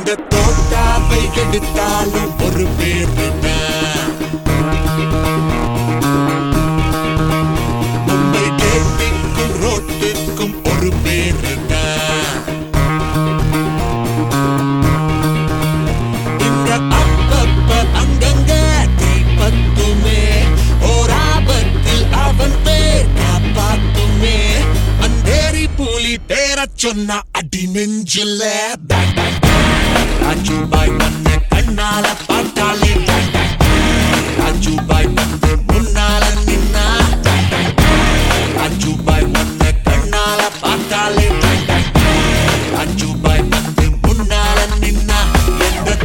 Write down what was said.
இந்த தோட்டாவை எடுத்தாலும் ஒரு பேரு தான் மும்பை கேட்டிக்கும் ரோட்டுக்கும் ஒரு பேரு தான் இங்க அப்பப்ப அங்கங்க தீபத்துமே ஓராபத்தில் அவன் பேர் காப்பாத்துமே அந்தேரி புலி பேரச் சொன்ன அடி நெஞ்சில பேங் பேங் ராஜு பாய் மண்ண கண்ணால பார்த்தாலே பேங் பேங் ராஜு பாய்